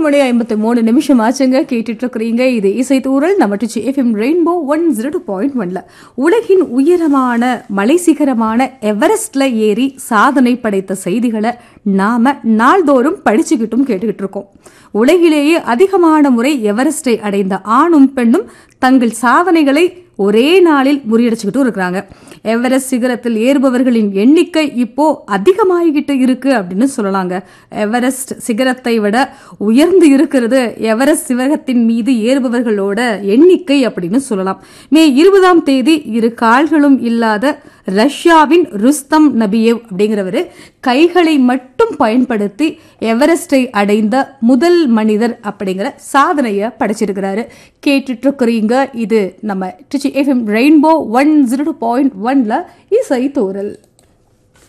மணி ஐம்பத்தி மூணு நிமிஷம் ஆச்சுங்க கேட்டுட்டு இருக்கிறீங்க இது இசை தூரல் நம்ம Trichy FM rainbow one zero two point ஒன்ல உலகின் உயரமான மலை சிகரமான எவரெஸ்ட்ல ஏறி சாதனை படைத்த செய்திகளை நாம நாள்தோறும் படிச்சுக்கிட்டும் கேட்டுக்கிட்டு இருக்கோம் உலகிலேயே அதிகமான முறை எவரெஸ்டை அடைந்த ஆணும் பெண்ணும் தங்கள் சாதனைகளை ஒரே நாளில் முறியடிச்சுக்கிட்டும் இருக்கிறாங்க எவரெஸ்ட் சிகரத்தில் ஏறுபவர்களின் எண்ணிக்கை இப்போ அதிகமாகிக்கிட்டு இருக்கு அப்படின்னு சொல்லலாங்க எவரெஸ்ட் சிகரத்தை விட உயர்ந்து இருக்கிறது எவரெஸ்ட் சிகரத்தின் மீது ஏறுபவர்களோட எண்ணிக்கை அப்படின்னு சொல்லலாம் மே இருபதாம் தேதி இரு கால்களும் இல்லாத ரஷ்யாவின் ருஸ்தம் நபியேவ் அப்படிங்கிறவர் கைகளை மட்டும் பயன்படுத்தி எவரெஸ்டை அடைந்த முதல் மனிதர் அப்படிங்கிற சாதனையை படைச்சிருக்கிறாரு கேட்டுட்டு இருக்கிறீங்க இது நம்ம Trichy FM rainbow one zero two point ஒன்ல இசை தோரல்